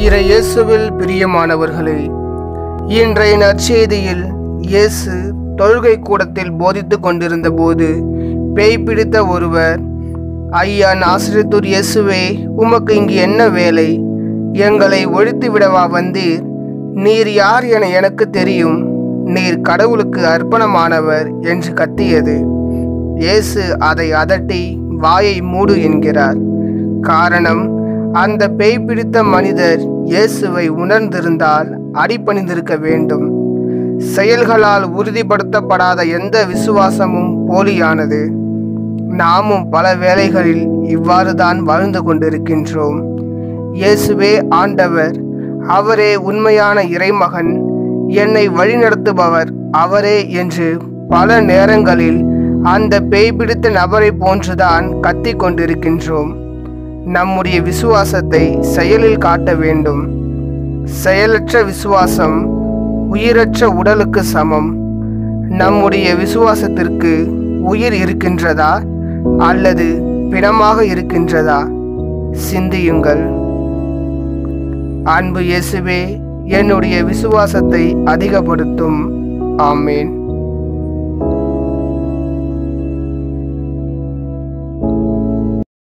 இறை இயேசுவில் பிரியமானவர்களே இன்றைய நற்செய்தியில் இயேசு தொழுகை கூடத்தில் போதித்துக் கொண்டிருந்த போது பேய் பிடித்த ஒருவர் ஐயா நாசிரியத்தூர் இயேசுவே உமக்கு இங்கு என்ன வேலை எங்களை ஒழித்து விடவா வந்தீர் நீர் யார் என எனக்கு தெரியும் நீர் கடவுளுக்கு அர்ப்பணமானவர் என்று கத்தியது இயேசு அதை அதட்டி வாயை மூடு என்கிறார் காரணம் அந்த பேய் பிடித்த மனிதர் இயேசுவை உணர்ந்திருந்தால் அடிபணிந்திருக்க வேண்டும் செயல்களால் உறுதிப்படுத்தப்படாத எந்த விசுவாசமும் போலியானது நாமும் பல வேளைகளில் இவ்வாறு தான் வாழ்ந்து கொண்டிருக்கின்றோம் இயேசுவே ஆண்டவர் அவரே உண்மையான இறைமகன் என்னை வழிநடத்துபவர் அவரே என்று பல நேரங்களில் அந்த பேய் பிடித்த நபரை போன்றுதான் கத்திக் கொண்டிருக்கின்றோம் நம்முடைய விசுவாசத்தை செயலில் காட்ட வேண்டும் செயலற்ற விசுவாசம் உயிரற்ற உடலுக்கு சமம் நம்முடைய விசுவாசத்திற்கு உயிர் இருக்கின்றதா அல்லது பிணமாக இருக்கின்றதா சிந்தியுங்கள் அன்பு இயேசுவே என்னுடைய விசுவாசத்தை அதிகப்படுத்தும் ஆமேன்